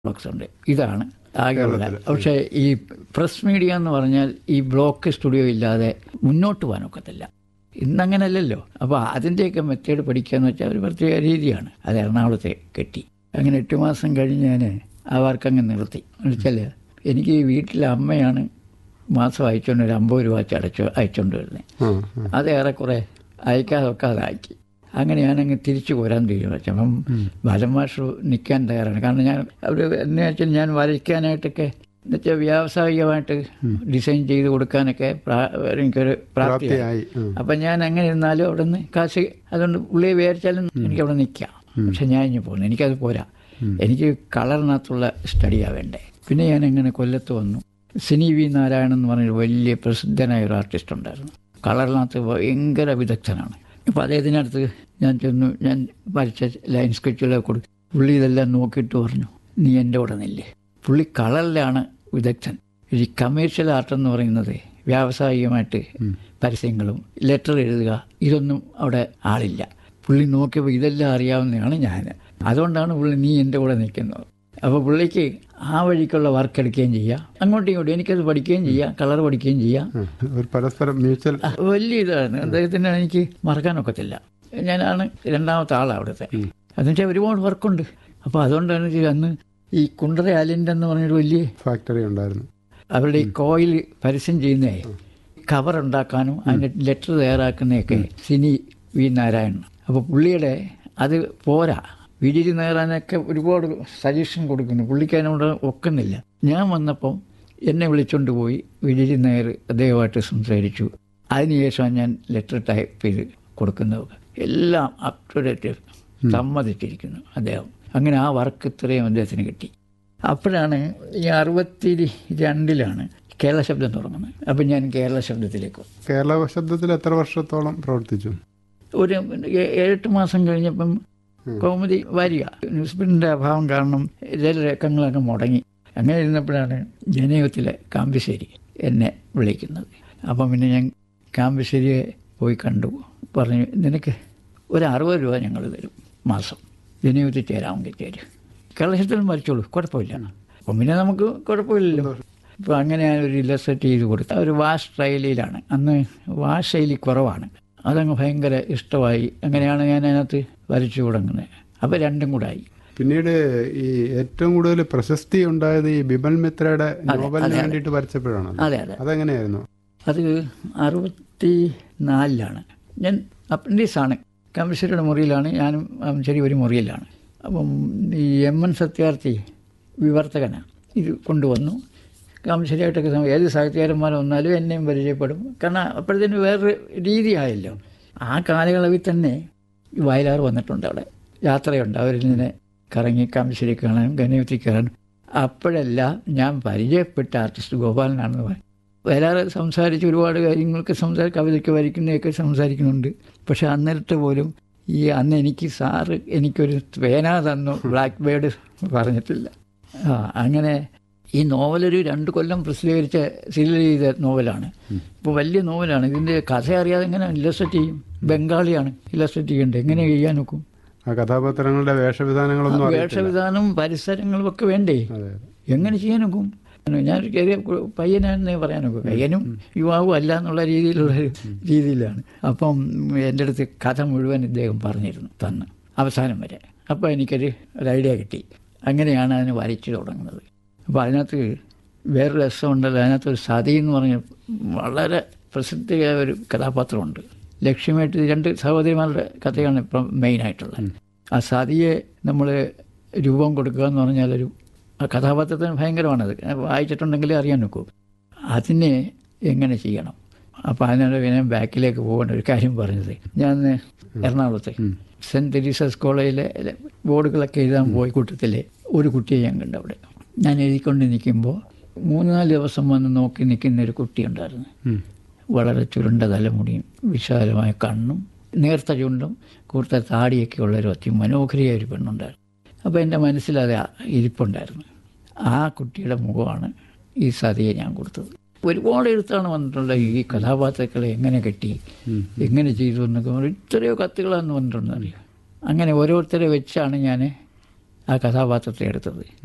Blocks ഉണ്ട് ഇതാണ് ആകെയുള്ള പക്ഷേ ഈ പ്രസ് മീഡിയ എന്ന് പറഞ്ഞാൽ ഈ ബ്ലോക്ക് സ്റ്റുഡിയോ ഇല്ലാതെ മുന്നോട്ട് പോകാനൊക്കത്തില്ല ഇന്നങ്ങനല്ലല്ലോ അപ്പോൾ അതിൻ്റെയൊക്കെ മെത്തേഡ് പഠിക്കുക എന്ന് വെച്ചാൽ ഒരു പ്രത്യേക രീതിയാണ് അത് എറണാകുളത്തെ കെട്ടി അങ്ങനെ എട്ട് മാസം കഴിഞ്ഞ് ഞാൻ ആ വർക്ക് അങ്ങ് നിർത്തി എന്നുവെച്ചാൽ എനിക്ക് ഈ വീട്ടിലെ അമ്മയാണ് മാസം അയച്ചുകൊണ്ട് ഒരു അമ്പത് രൂപ വെച്ച് അടച്ചു അയച്ചുകൊണ്ട് വരുന്നത് അത് ഏറെക്കുറെ അയക്കാതെ വെക്കാതെ ആക്കി അങ്ങനെ ഞാനങ്ങ് തിരിച്ചു പോരാൻ തീരുമാനിച്ചു അപ്പം ബാലൻ മാഷ് നിൽക്കാൻ തയ്യാറാണ് കാരണം ഞാൻ അവർ എന്ന് വെച്ചാൽ ഞാൻ വരയ്ക്കാനായിട്ടൊക്കെ എന്നുവെച്ചാൽ വ്യാവസായികമായിട്ട് ഡിസൈൻ ചെയ്ത് കൊടുക്കാനൊക്കെ പ്രാ- എനിക്കൊരു പ്രാപ്തിയായി പ്രാപ്തിയായി ഉം. അപ്പം ഞാൻ അങ്ങനെ ഇരുന്നാലും അവിടെ നിന്ന് കാശ് അതുകൊണ്ട് പുള്ളിയെ വിചാരിച്ചാലും എനിക്ക് അവിടെ നിൽക്കാം പക്ഷെ ഞാൻ ഇനി പോകുന്നു എനിക്കത് പോരാ എനിക്ക് കളറിനകത്തുള്ള സ്റ്റഡിയാണ് വേണ്ടേ പിന്നെ ഞാൻ അങ്ങനെ കൊല്ലത്ത് വന്നു സിനി വി നാരായണൻ എന്ന് പറഞ്ഞൊരു വലിയ പ്രസിദ്ധനായ ഒരു ആർട്ടിസ്റ്റ് ഉണ്ടായിരുന്നു കളറിനകത്ത് ഭയങ്കര വിദഗ്ധനാണ് അപ്പോൾ അദ്ദേഹത്തിനടുത്ത് ഞാൻ ചെന്നു ഞാൻ വരച്ച ലൈൻ സ്കെച്ചുകളൊക്കെ കൊടുത്തു പുള്ളി ഇതെല്ലാം നോക്കിയിട്ട് പറഞ്ഞു നീ എൻ്റെ കൂടെ നില്ലേ പുള്ളി കളറിലാണ് വിദഗ്ധൻ ഈ കമേഴ്ഷ്യൽ ആർട്ട് എന്ന് പറയുന്നത് വ്യാവസായികമായിട്ട് പരസ്യങ്ങളും ലെറ്റർ എഴുതുക ഇതൊന്നും അവിടെ ആളില്ല പുള്ളി നോക്കിയപ്പോൾ ഇതെല്ലാം അറിയാവുന്നതാണ് ഞാൻ അതുകൊണ്ടാണ് പുള്ളി നീ എൻ്റെ കൂടെ നിൽക്കുന്നത് അപ്പോൾ പുള്ളിക്ക് ആ വഴിക്കുള്ള വർക്ക് എടുക്കുകയും ചെയ്യാം അങ്ങോട്ടും ഇങ്ങോട്ടും എനിക്കത് പഠിക്കുകയും ചെയ്യാം കളർ പഠിക്കുകയും ചെയ്യാം ഉം. ഒരു പരസ്പരം മ്യൂച്വൽ വലിയ ഇതാണ് അദ്ദേഹത്തിനെ എനിക്ക് മറക്കാനൊക്കത്തില്ല ഞാനാണ് രണ്ടാമത്തെ ആളാണ് അവിടുത്തെ എന്നുവെച്ചാൽ ഒരുപാട് വർക്കുണ്ട് അപ്പോൾ അതുകൊണ്ടാണ് ഇത് അന്ന് ഈ കുണ്ടറ അലിൻ്റെ എന്ന് പറഞ്ഞൊരു വലിയ ഫാക്ടറി ഉണ്ടായിരുന്നു അവരുടെ ഈ കോയിൽ പരസ്യം ചെയ്യുന്നേ കവർ ഉണ്ടാക്കാനും അതിൻ്റെ ലെറ്റർ തയ്യാറാക്കുന്നതൊക്കെ സിനി വി നാരായണൻ അപ്പോൾ പുള്ളിയുടെ അത് പോരാ വിജിരി നേറാനൊക്കെ ഒരുപാട് സജഷൻ കൊടുക്കുന്നു പുള്ളിക്ക് അതിനോട് ഒക്കുന്നില്ല ഞാൻ വന്നപ്പം എന്നെ വിളിച്ചുകൊണ്ട് പോയി വിജിരി നേർ അദ്ദേഹമായിട്ട് സംസാരിച്ചു അതിനുശേഷമാണ് ഞാൻ ലെറ്റർ ടൈപ്പ് ചെയ്ത് കൊടുക്കുന്നത് എല്ലാം അപ് ടു ഡേറ്റ് സമ്മതിച്ചിരിക്കുന്നു അദ്ദേഹം അങ്ങനെ ആ വർക്ക് ഇത്രയും അദ്ദേഹത്തിന് കിട്ടി അപ്പോഴാണ് ഈ അറുപത്തി രണ്ടിലാണ് കേരള ശബ്ദം തുടങ്ങുന്നത് അപ്പം ഞാൻ കേരള ശബ്ദത്തിലേക്ക് വന്നു. കേരള ശബ്ദത്തിൽ എത്ര വർഷത്തോളം പ്രവർത്തിച്ചു ഒരു ഏ- ഏഴെട്ട് മാസം കഴിഞ്ഞപ്പം കൗമുദി വരിക ന്യൂസ് പ്രിന്റിൻ്റെ അഭാവം കാരണം രേഖങ്ങളൊക്കെ മുടങ്ങി അങ്ങനെ ഇരുന്നപ്പോഴാണ് ജനയുഗത്തിലെ കാമ്പിശ്ശേരി എന്നെ വിളിക്കുന്നത് അപ്പം പിന്നെ ഞാൻ കാമ്പിശ്ശേരിയെ പോയി കണ്ടു പറഞ്ഞു നിനക്ക് ഒരു അറുപത് രൂപ ഞങ്ങൾ തരും മാസം ജനയുഗത്തിൽ ചേരാമെങ്കിൽ ചേരും കേരളത്തിൽ മരിച്ചോളൂ കുഴപ്പമില്ല അപ്പം പിന്നെ നമുക്ക് കുഴപ്പമില്ലല്ലോ അപ്പോൾ അങ്ങനെ ഞാൻ ഒരു ഇല്ലസ്ട്രേറ്റ് ചെയ്ത് കൊടുത്തു ഒരു വാഷ് ശൈലിയിലാണ് അന്ന് വാഷ് ശൈലി കുറവാണ് അതങ്ങ് ഭയങ്കര ഇഷ്ടമായി അങ്ങനെയാണ് ഞാൻ അതിനകത്ത് വരച്ചു തുടങ്ങുന്നത് അപ്പോൾ രണ്ടും കൂടെ ആയി പിന്നീട് ഈ ഏറ്റവും കൂടുതൽ പ്രശസ്തി ഉണ്ടായത് ഈ ബിമൽ മിത്രയുടെ നോവലിന് വേണ്ടിയിട്ട് വരച്ചപ്പോഴാണ് അതെ അതെ അതെങ്ങനെയായിരുന്നു അത് അറുപത്തി നാലിലാണ് ഞാൻ അപ്രൻറ്റീസാണ് കമ്മീഷണറുടെ മുറിയിലാണ് ഞാനും അവൻ ശരി ഒരു മുറിയിലാണ് അപ്പം ഈ എം എൻ സത്യാർത്ഥി വിവർത്തകനാണ് ഇത് കൊണ്ടുവന്നു കാമശ്ശേരിയായിട്ടൊക്കെ സം- ഏത് സാഹിത്യകാരന്മാർ വന്നാലും എന്നെയും പരിചയപ്പെടും കാരണം അപ്പോഴത്തേന് വേറൊരു രീതിയായല്ലോ ആ കാലയളവിൽ തന്നെ ഈ വയലാർ വന്നിട്ടുണ്ട് അവിടെ യാത്രയുണ്ട് അവരിങ്ങനെ കറങ്ങി കാമശ്ശേരി കാണാനും ഗണപതി കയറാനും അപ്പോഴെല്ലാം ഞാൻ പരിചയപ്പെട്ട ആർട്ടിസ്റ്റ് ഗോപാലനാണെന്ന് പറയും വയലാറ് സംസാരിച്ച് ഒരുപാട് കാര്യങ്ങൾക്ക് സംസാര കവിതയ്ക്ക് വരയ്ക്കുന്നതൊക്കെ സംസാരിക്കുന്നുണ്ട് പക്ഷെ അന്നേരത്തെ പോലും ഈ അന്ന് എനിക്ക് സാറ് എനിക്കൊരു പേന തന്നു ബ്ലാക്ക് ബേർഡ് പറഞ്ഞിട്ടില്ല ആ അങ്ങനെ ഈ നോവലൊരു രണ്ട് കൊല്ലം പ്രസിദ്ധീകരിച്ച സീരിയൽ ചെയ്ത നോവലാണ് ഇപ്പോൾ വലിയ നോവലാണ് ഇതിൻ്റെ കഥ അറിയാതെ എങ്ങനെ ഇല്ലസ്ട്രേറ്റ് ചെയ്യും ബംഗാളിയാണ് ഇല്ലസ്ട്രേറ്റ് ചെയ്യേണ്ടത് എങ്ങനെ ചെയ്യാൻ നോക്കും ആ കഥാപാത്രങ്ങളുടെ വേഷവിധാനങ്ങളൊന്നും അറിയത്തില്ല വേഷവിധാനം പരിസരങ്ങളും ഒക്കെ വേണ്ടേ അതെ എങ്ങനെ ചെയ്യാൻ നോക്കും ഞാനൊരു ചെറിയ കു- പയ്യനാണെന്നേ പറയാൻ നോക്കും പയ്യനും യുവാവും അല്ല എന്നുള്ള രീതിയിലുള്ള ഒരു രീതിയിലാണ് അപ്പം എൻ്റെ അടുത്ത് കഥ മുഴുവൻ ഇദ്ദേഹം പറഞ്ഞിരുന്നു തന്ന് അവസാനം വരെ അപ്പോൾ എനിക്കൊരു ഒരു ഐഡിയ കിട്ടി അങ്ങനെയാണ് അതിന് വരച്ചു തുടങ്ങുന്നത് അപ്പോൾ അതിനകത്ത് വേറൊരു രസമുണ്ടല്ലോ അതിനകത്ത് ഒരു സതി എന്ന് പറഞ്ഞ വളരെ പ്രസിദ്ധമായ ഒരു കഥാപാത്രമുണ്ട് ലക്ഷ്യമായിട്ട് രണ്ട് സഹോദരിമാരുടെ കഥയാണ് ഇപ്പം മെയിനായിട്ടുള്ളത് ആ സതിയെ നമ്മൾ രൂപം കൊടുക്കുക എന്ന് പറഞ്ഞാൽ ഒരു ആ കഥാപാത്രത്തിന് ഭയങ്കരമാണത് വായിച്ചിട്ടുണ്ടെങ്കിലേ അറിയാൻ നോക്കൂ അതിനെ എങ്ങനെ ചെയ്യണം അപ്പോൾ അതിനോട് ഞാൻ ബാക്കിലേക്ക് പോകേണ്ട ഒരു കാര്യം പറഞ്ഞത് ഞാൻ എറണാകുളത്ത് സെൻറ്റ് തെരീസസ് കോളേജിലെ ബോർഡുകളൊക്കെ എഴുതാൻ പോയി കൂട്ടത്തിലെ ഒരു കുട്ടിയെ ഞാൻ കണ്ടു അവിടെ ഞാൻ എഴുതിക്കൊണ്ട് നിൽക്കുമ്പോൾ മൂന്ന് നാല് ദിവസം വന്ന് നോക്കി നിൽക്കുന്ന ഒരു കുട്ടിയുണ്ടായിരുന്നു ഉം. വളരെ ചുരുണ്ട തലമുടിയും വിശാലമായ കണ്ണും നേർത്ത ചുണ്ടും കൂർത്ത താടിയൊക്കെ ഉള്ള ഒരു അതിമനോഹരിയായ ഒരു പെണ്ണുണ്ടായിരുന്നു അപ്പോൾ എൻ്റെ മനസ്സിലത് ഇരിപ്പുണ്ടായിരുന്നു ആ കുട്ടിയുടെ മുഖമാണ് ഈ സതിയെ ഞാൻ കൊടുത്തത് ഒരുപാട് എഴുത്താണ് വന്നിട്ടുള്ളത് ഈ കഥാപാത്രങ്ങളെ എങ്ങനെ കെട്ടി എങ്ങനെ ചെയ്തു എന്നൊക്കെ പറഞ്ഞ് ഇത്രയോ കത്തുകളാന്ന് വന്നിട്ടുണ്ട് അറിയാം അങ്ങനെ ഓരോരുത്തരെ വെച്ചാണ് ഞാൻ ആ കഥാപാത്രത്തെ എടുത്തത്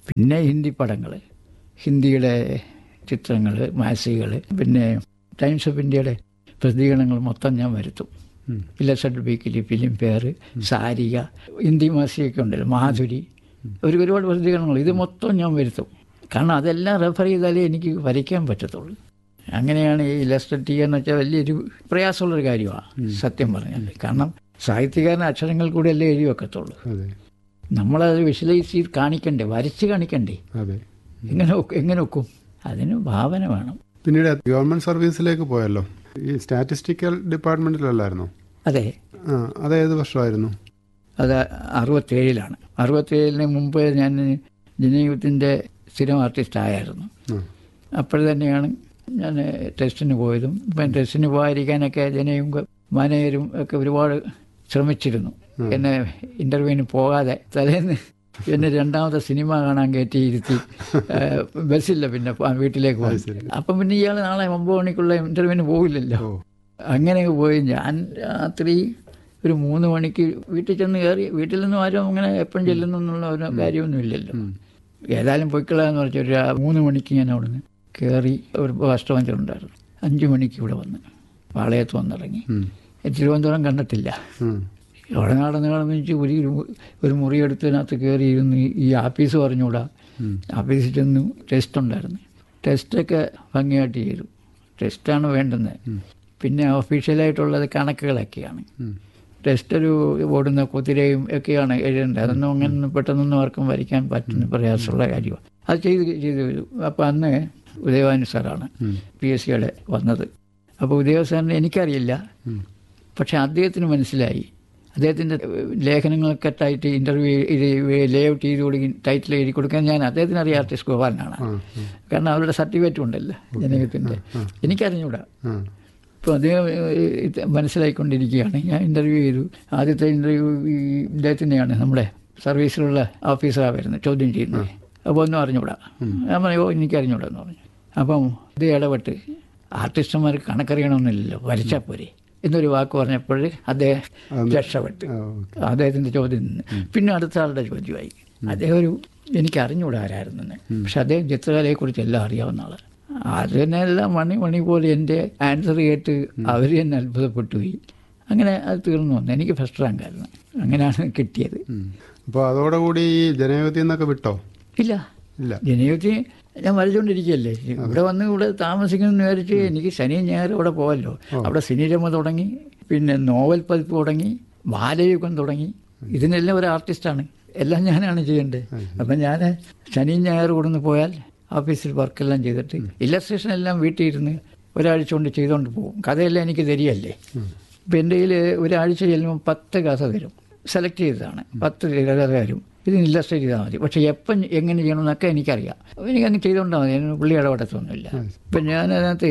പിന്നെ ഹിന്ദി പടങ്ങൾ ഹിന്ദിയുടെ ചിത്രങ്ങൾ മാസികകൾ പിന്നെ ടൈംസ് ഓഫ് ഇന്ത്യയുടെ പ്രസിദ്ധീകരണങ്ങൾ മൊത്തം ഞാൻ വരുത്തും ഉം. Illustrated weekly Filmfare Sarika Hindi മാസികയൊക്കെ ഉണ്ടല്ലോ മാധുരി ഒരു ഒരുപാട് പ്രസിദ്ധീകരണങ്ങൾ ഇത് മൊത്തം ഞാൻ വരുത്തും കാരണം അതെല്ലാം റെഫർ ചെയ്താലേ എനിക്ക് വരയ്ക്കാൻ പറ്റത്തുള്ളൂ അങ്ങനെയാണ് ഈ ഇലസ്ട്രേറ്റ് ചെയ്യുക എന്ന് വെച്ചാൽ വലിയൊരു പ്രയാസമുള്ളൊരു കാര്യമാണ് സത്യം പറഞ്ഞാൽ കാരണം സാഹിത്യകാരൻ അക്ഷരങ്ങൾ കൂടെ അല്ലേ എഴുതി വെക്കത്തുള്ളൂ അതെ നമ്മളത് വിഷ്വലൈസ് ചെയ്ത് കാണിക്കണ്ടേ വരച്ച് കാണിക്കണ്ടേ അതെ എങ്ങനെ ഒക്കും- എങ്ങനെ ഒക്കും അതിന് ഭാവന വേണം പിന്നീട് ഗവൺമെന്റ് സർവീസിലേക്ക് പോയല്ലോ ഈ സ്റ്റാറ്റിസ്റ്റിക്കൽ ഡിപ്പാർട്ട്മെന്റിലല്ലായിരുന്നോ അതെ ആ അത് ഏത് വർഷമായിരുന്നു അത് അറുപത്തേഴിലാണ് അറുപത്തേഴിന് മുമ്പ് ഞാൻ ജനയുദ്ധത്തിൻ്റെ സ്ഥിരം ആർട്ടിസ്റ്റ് ആയിരുന്നു ആ അപ്പോൾ തന്നെയാണ് ഞാൻ ടെസ്റ്റിന് പോയതും ഇപ്പം ടെസ്റ്റിന് പോകാതിരിക്കാനൊക്കെ ജനയും മാനേജരും ഒക്കെ ഒരുപാട് ശ്രമിച്ചിരുന്നു എന്നെ ഇൻ്റർവ്യൂവിന് പോകാതെ തലേന്ന് എന്നെ രണ്ടാമത്തെ സിനിമ കാണാൻ കയറ്റി ഇരുത്തി ഏഹ്, ബസ്സില്ല പിന്നെ പ- വീട്ടിലേക്ക് പോയി അപ്പം പിന്നെ ഇയാൾ നാളെ ഒമ്പത് മണിക്കുള്ള ഇൻ്റർവ്യൂവിന് പോകില്ലല്ലോ ഓ അങ്ങനെ പോയി ഞാൻ രാത്രി ഒരു മൂന്ന് മണിക്ക് വീട്ടിൽ ചെന്ന് കയറി വീട്ടിൽ നിന്നും ആരും അങ്ങനെ എപ്പോഴും ചെല്ലുന്നു എന്നുള്ള ഒരു കാര്യമൊന്നും ഇല്ലല്ലോ ഏതായാലും പൊയ്ക്കളാന്ന് പറഞ്ഞ ഒരു ആ മൂന്ന് മണിക്ക് ഞാൻ അവിടുന്ന് കയറി ഒരു ബസ് സ്റ്റോപ്പിലുണ്ടായിരുന്നു അഞ്ച് മണിക്ക് ഇവിടെ വന്ന് പാളയത്ത് വന്നിറങ്ങി ഉം. തിരുവനന്തപുരം കണ്ടിട്ടില്ല ഉം. അവിടെ നടന്ന് നടന്ന് വെച്ച് ഒരു ഒരു മുറിയെടുത്തതിനകത്ത് കയറി ഇരുന്ന് ഈ ആഫീസ് പറഞ്ഞുകൂടാ ഉം. ആഫീസിൽ ചെന്ന് ടെസ്റ്റ് ഉണ്ടായിരുന്നു ടെസ്റ്റൊക്കെ ഭംഗിയായിട്ട് ചെയ്തു ടെസ്റ്റാണ് വേണ്ടുന്നത് പിന്നെ ഒഫീഷ്യലായിട്ടുള്ളത് കണക്കുകളൊക്കെയാണ് ഉം. ടെസ്റ്റ് ഒരു ഓടുന്ന കുതിരയും ഒക്കെയാണ് എഴുതേണ്ടത് അതൊന്നും അങ്ങനെ പെട്ടെന്നൊന്നും ആർക്കും വരയ്ക്കാൻ പറ്റുന്ന പ്രയാസമുള്ള കാര്യമാണ് അത് ചെയ്ത് ചെയ്ത് വരും അപ്പോൾ അന്ന് ഉദയവാനി സാറാണ് ഉം. പി എസ് സിയുടെ വന്നത് അപ്പോൾ ഉദയ സാറിനെ എനിക്കറിയില്ല ഉം. പക്ഷെ അദ്ദേഹത്തിന് മനസ്സിലായി അദ്ദേഹത്തിൻ്റെ ലേഖനങ്ങളൊക്കെ ടൈറ്റ് ഇൻ്റർവ്യൂ ഇത് ലേ ഔട്ട് ചെയ്ത് കൊടുക്കും ടൈറ്റിൽ എഴുതി കൊടുക്കാൻ ഞാൻ അദ്ദേഹത്തിന് അറിയാം ആർട്ടിസ്റ്റ് ഗോപാലനാണ് ആ കാരണം അവരുടെ സർട്ടിഫിക്കറ്റ് ഉണ്ടല്ലോ ജനകത്തിൻ്റെ എനിക്കറിഞ്ഞൂടാ ആ അപ്പോൾ അദ്ദേഹം ഏഹ്, ഇത് മനസ്സിലായിക്കൊണ്ടിരിക്കുകയാണ് ഞാൻ ഇൻ്റർവ്യൂ ചെയ്തു ആദ്യത്തെ ഇൻ്റർവ്യൂ ഈ ഇദ്ദേഹത്തിനെയാണ് നമ്മുടെ സർവീസിലുള്ള ഓഫീസറാണ് വരുന്നത് ചോദ്യം ചെയ്യുന്നത് അപ്പോൾ ഒന്നും അറിഞ്ഞൂടാ ഞാൻ പറഞ്ഞു ഓ എനിക്ക് അറിഞ്ഞൂടാ എന്ന് പറഞ്ഞു അപ്പം ഇത് ഇടപെട്ട് ആർട്ടിസ്റ്റുമാർക്ക് കണക്കറിയണമെന്നില്ലല്ലോ വരച്ചാൽ പോരെ എന്നൊരു വാക്ക് പറഞ്ഞപ്പോൾ അദ്ദേഹം രക്ഷപ്പെട്ട് ആ, ഓക്കെ. അദ്ദേഹത്തിൻ്റെ ചോദ്യം നിന്ന് പിന്നെ അടുത്ത ആളുടെ ചോദ്യമായി അദ്ദേഹം ഒരു എനിക്ക് അറിഞ്ഞുകൂടാ ആരായിരുന്നെന്ന് പക്ഷെ അദ്ദേഹം ചിത്രകലയെക്കുറിച്ച് എല്ലാം അറിയാവുന്ന ആള് അതിനെല്ലാം മണി മണി പോലെ എൻ്റെ ആൻസർ കേട്ട് അവർ തന്നെ അത്ഭുതപ്പെട്ടു പോയി അങ്ങനെ അത് തീർന്നു വന്നു എനിക്ക് ഫസ്റ്റ് റാങ്ക് ആയിരുന്നു അങ്ങനെയാണ് കിട്ടിയത് ഉം. അപ്പോൾ അതോടുകൂടി ഈ ജനയുഗത്തിൽ നിന്നൊക്കെ വിട്ടോ ഇല്ല ഇല്ല ജനയുഗത്തി ഞാൻ വരച്ചുകൊണ്ടിരിക്കുകയല്ലേ ഇവിടെ വന്ന് ഇവിടെ താമസിക്കണമെന്ന് വിചാരിച്ച് എനിക്ക് ശനിയും ഞായറും ഇവിടെ പോകല്ലോ അവിടെ സിനിരമ തുടങ്ങി പിന്നെ നോവൽ പതിപ്പ് തുടങ്ങി ബാലയുഗം തുടങ്ങി ഇതിനെല്ലാം ഒരു ആർട്ടിസ്റ്റാണ് എല്ലാം ഞാനാണ് ചെയ്യേണ്ടത് അപ്പം ഞാൻ ശനിയും ഞായറും കൊടുന്ന് പോയാൽ ഓഫീസിൽ വർക്കെല്ലാം ചെയ്തിട്ട് ഇല്ലസ്ട്രേഷൻ എല്ലാം വീട്ടിൽ ഇരുന്ന് ഒരാഴ്ച കൊണ്ട് ചെയ്തുകൊണ്ട് പോകും കഥയെല്ലാം എനിക്ക് തരികയല്ലേ ഇപ്പം എൻ്റെ കയ്യിൽ ഒരാഴ്ച ചെല്ലുമ്പോൾ പത്ത് കഥ തരും സെലക്ട് ചെയ്തതാണ് പത്ത് കഥ തരും ഇത് ഇല്ലസ്ട്രേറ്റ് ചെയ്താൽ മതി പക്ഷേ എപ്പം എങ്ങനെ ചെയ്യണമെന്നൊക്കെ എനിക്കറിയാം അപ്പോൾ എനിക്കങ്ങ് ചെയ്തുകൊണ്ടാൽ മതി അതിന് പുള്ളി ഇടപെടത്തൊന്നുമില്ല ഇപ്പം ഞാൻ അതിനകത്ത്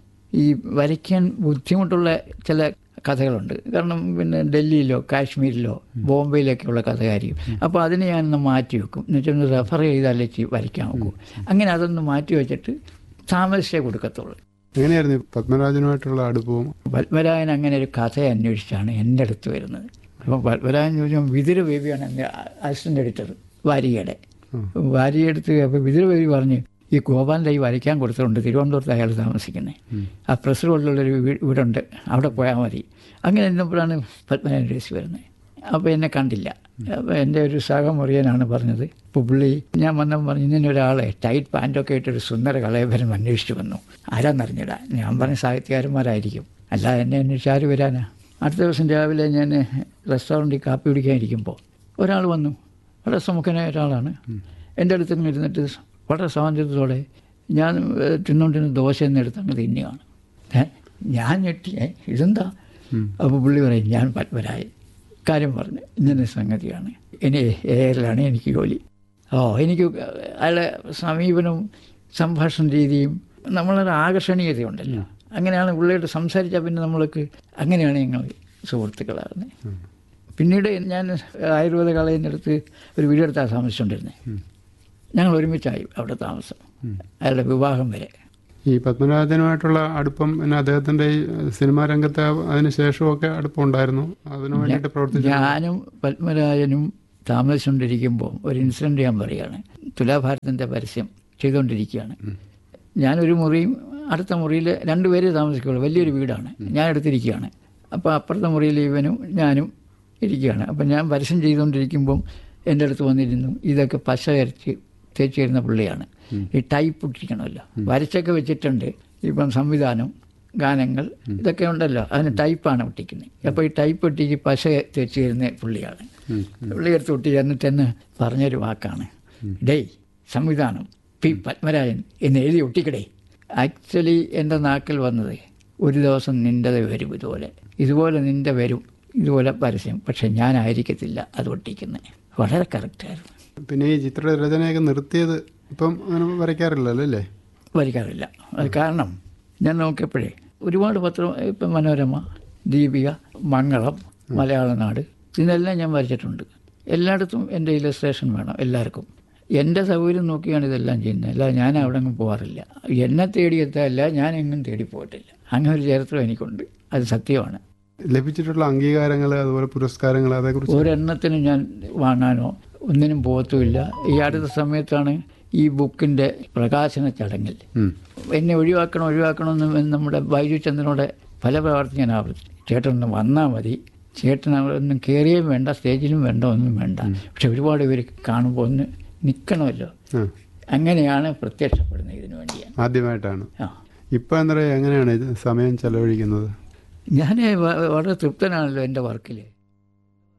ഈ വരയ്ക്കാൻ ബുദ്ധിമുട്ടുള്ള ചില കഥകളുണ്ട് കാരണം പിന്നെ ഡൽഹിയിലോ കാശ്മീരിലോ ബോംബെയിലൊക്കെയുള്ള കഥകാരിയും അപ്പോൾ അതിനെ ഞാനൊന്ന് മാറ്റി വെക്കും എന്നുവെച്ചാൽ ഒന്ന് റെഫർ ചെയ്താലേ ചി- വരയ്ക്കാൻ നോക്കൂ അങ്ങനെ അതൊന്ന് മാറ്റി വെച്ചിട്ട് താമസിച്ചേ കൊടുക്കത്തുള്ളൂ എങ്ങനെയായിരുന്നു ഈ പത്മരാജനുമായിട്ടുള്ള അടുപ്പവും പത്മരാജൻ അങ്ങനെ ഒരു കഥ അന്വേഷിച്ചാണ് എൻ്റെ അടുത്ത് വരുന്നത് അപ്പോൾ പത്മരാജൻ ചോദിച്ചാൽ വിതുര ബേബിയാണ് എൻ്റെ അസിസ്റ്റൻ്റ് എഡിറ്റർ വാരികയുടെ വാരികയെടുത്ത് അപ്പോൾ വിതുര ബേബി പറഞ്ഞ് ഈ ഗോപാലിൻ്റെ ഈ വരയ്ക്കാൻ കൊടുത്തിട്ടുണ്ട് തിരുവനന്തപുരത്ത് അയാൾ താമസിക്കുന്നത് ആ പ്രസ് റോഡിലുള്ളൊരു വീ- വീടുണ്ട് അവിടെ പോയാൽ മതി അങ്ങനെ ഇരുന്നപ്പോഴാണ് പത്മനാഭൻ രേസി വരുന്നത് അപ്പോൾ എന്നെ കണ്ടില്ല അപ്പോൾ എൻ്റെ ഒരു സഹമുറിയനാണ് പറഞ്ഞത് ഇപ്പോൾ പുള്ളി ഞാൻ വന്നപ്പോൾ പറഞ്ഞു ഇങ്ങനെ ഒരാളെ ടൈറ്റ് പാൻറ്റൊക്കെ ഇട്ടൊരു സുന്ദര കളയഭരം അന്വേഷിച്ച് വന്നു ആരാന്നറിഞ്ഞിടാ ഞാൻ പറഞ്ഞ സാഹിത്യകാരന്മാരായിരിക്കും അല്ലാതെ എന്നെ അന്വേഷിച്ച് ആര് വരാനാ അടുത്ത ദിവസം രാവിലെ ഞാൻ റെസ്റ്റോറൻറ്റിൽ കാപ്പി കുടിക്കാൻ ഇരിക്കുമ്പോൾ ഒരാൾ വന്നു വളരെ സുമുഖനായ ഒരാളാണ് എൻ്റെ അടുത്ത് ഇങ്ങ് ഇരുന്നിട്ട് വളരെ സ്വാതന്ത്ര്യത്തോടെ ഞാൻ ഏഹ്, തിന്നുകൊണ്ടിരുന്ന ദോശ എന്നെടുത്ത് അങ്ങ് തിന്നുകയാണ് ഏ ഞാൻ ഞെട്ടിയേ ഇതെന്താ അപ്പോൾ പുള്ളി പറയും ഞാൻ പത്മരായൻ കാര്യം പറഞ്ഞു ഇങ്ങനെ സംഗതിയാണ് ഇനി എയറിലാണ് എനിക്ക് ജോലി ഓ എനിക്ക് അയാളെ സമീപനവും സംഭാഷണ രീതിയും നമ്മളൊരു ആകർഷണീയതയുണ്ടല്ലോ അങ്ങനെയാണ് പുള്ളിയോട് സംസാരിച്ചാൽ പിന്നെ നമ്മൾക്ക് അങ്ങനെയാണ് ഞങ്ങൾ സുഹൃത്തുക്കളാകുന്നത് പിന്നീട് ഞാൻ ആയുർവേദ കളയുന്ന അടുത്ത് ഒരു വീടെടുത്താണ് താമസിച്ചുകൊണ്ടിരുന്നത് ഞങ്ങൾ ഒരുമിച്ചായി അവിടെ താമസം അയാളുടെ വിവാഹം വരെ ഈ പത്മരാജനുമായിട്ടുള്ള അടുപ്പം പിന്നെ അദ്ദേഹത്തിന്റെ ഈ സിനിമാ രംഗത്തെ അതിന് ശേഷമൊക്കെ അടുപ്പം ഉണ്ടായിരുന്നു അതിനു വേണ്ടിയിട്ട് പ്രവർത്തിച്ചു ഞാനും പത്മരാജനും താമസിച്ചുകൊണ്ടിരിക്കുമ്പോൾ ഒരു ഇൻസിഡൻറ്റ് ഞാൻ പറയുകയാണ് തുലാഭാരതത്തിൻ്റെ പരസ്യം ചെയ്തുകൊണ്ടിരിക്കുകയാണ് ഞാനൊരു മുറിയും അടുത്ത മുറിയിൽ രണ്ടുപേരെ താമസിക്കുകയുള്ളൂ വലിയൊരു വീടാണ് ഞാൻ എടുത്തിരിക്കുകയാണ് അപ്പോൾ അപ്പുറത്തെ മുറിയിൽ ഇവനും ഞാനും ഇരിക്കുകയാണ് അപ്പം ഞാൻ പരസ്യം ചെയ്തുകൊണ്ടിരിക്കുമ്പം എൻ്റെ അടുത്ത് വന്നിരുന്നു ഇതൊക്കെ പശ വരച്ച് തേച്ച് തരുന്ന പുള്ളിയാണ് ഈ ടൈപ്പ് ഇട്ടിരിക്കണമല്ലോ വരച്ചൊക്കെ വെച്ചിട്ടുണ്ട് ഇപ്പം സംവിധാനം ഗാനങ്ങൾ ഇതൊക്കെ ഉണ്ടല്ലോ അതിന് ടൈപ്പാണ് ഒട്ടിക്കുന്നത് അപ്പോൾ ഈ ടൈപ്പ് ഒട്ടിച്ച് പശ തേച്ച് തരുന്ന പുള്ളിയാണ് പുള്ളി എടുത്ത് ഒട്ടി എന്നിട്ട് എന്ന് പറഞ്ഞൊരു വാക്കാണ് ഡേയ് സംവിധാനം പി പത്മരാജൻ എന്ന് എഴുതി ഒട്ടിക്കടേ ആക്ച്വലി എൻ്റെ നാക്കിൽ വന്നത് ഒരു ദിവസം നിൻ്റെത് വരും ഇതുപോലെ ഇതുപോലെ നിൻ്റെ വരും ഇതുപോലെ പരസ്യം പക്ഷെ ഞാനായിരിക്കത്തില്ല അത് ഒട്ടിക്കുന്നത് വളരെ കറക്റ്റായിരുന്നു പിന്നെ ഈ ചിത്രരചനയൊക്കെ നിർത്തിയത് ഇപ്പം അങ്ങനെ വരയ്ക്കാറില്ലല്ലോ അല്ലേ വരിക്കാറില്ല അത് കാരണം ഞാൻ നോക്കിയപ്പോഴേ ഒരുപാട് പത്രം ഇപ്പം മനോരമ ദീപിക മംഗളം മലയാള നാട് ഇതിനെല്ലാം ഞാൻ വരച്ചിട്ടുണ്ട് എല്ലായിടത്തും എൻ്റെ ഇലസ്ട്രേഷൻ വേണം എല്ലാവർക്കും എൻ്റെ സൗകര്യം നോക്കിയാണ് ഇതെല്ലാം ചെയ്യുന്നത് അല്ലാതെ ഞാൻ അവിടെ അങ്ങ് പോകാറില്ല എന്നെ തേടിയെത്തല്ല ഞാൻ എങ്ങും തേടി പോയിട്ടില്ല അങ്ങനെ ഒരു ചരിത്രം എനിക്കുണ്ട് അത് സത്യമാണ് ലഭിച്ചിട്ടുള്ള അംഗീകാരങ്ങൾ അതുപോലെ പുരസ്കാരങ്ങൾ അതേക്കുറിച്ച് ഒരെണ്ണത്തിനും ഞാൻ വാങ്ങാനോ ഒന്നിനും പോകത്തുമില്ല ഈ അടുത്ത സമയത്താണ് ഈ ബുക്കിൻ്റെ പ്രകാശന ചടങ്ങിൽ ഉം. എന്നെ ഒഴിവാക്കണം ഒഴിവാക്കണമെന്ന് നമ്മുടെ ബൈജു ചന്ദ്രനോട് പല പ്രവർത്തി ഞാൻ ആവർത്തിച്ചു ചേട്ടൻ ഒന്ന് വന്നാൽ മതി ചേട്ടൻ അവിടെ ഒന്നും കയറിയും വേണ്ട സ്റ്റേജിലും വേണ്ട ഒന്നും വേണ്ട പക്ഷെ ഒരുപാട് പേര് കാണുമ്പോൾ ഒന്ന് നിൽക്കണമല്ലോ ആ അങ്ങനെയാണ് പ്രത്യക്ഷപ്പെടുന്നത് ഇതിനു വേണ്ടിയാണ് ആദ്യമായിട്ടാണ് ആ ഇപ്പം എന്താ പറയുക എങ്ങനെയാണ് ഇത് സമയം ചെലവഴിക്കുന്നത് ഞാൻ വളരെ തൃപ്തനാണല്ലോ എൻ്റെ വർക്കിൽ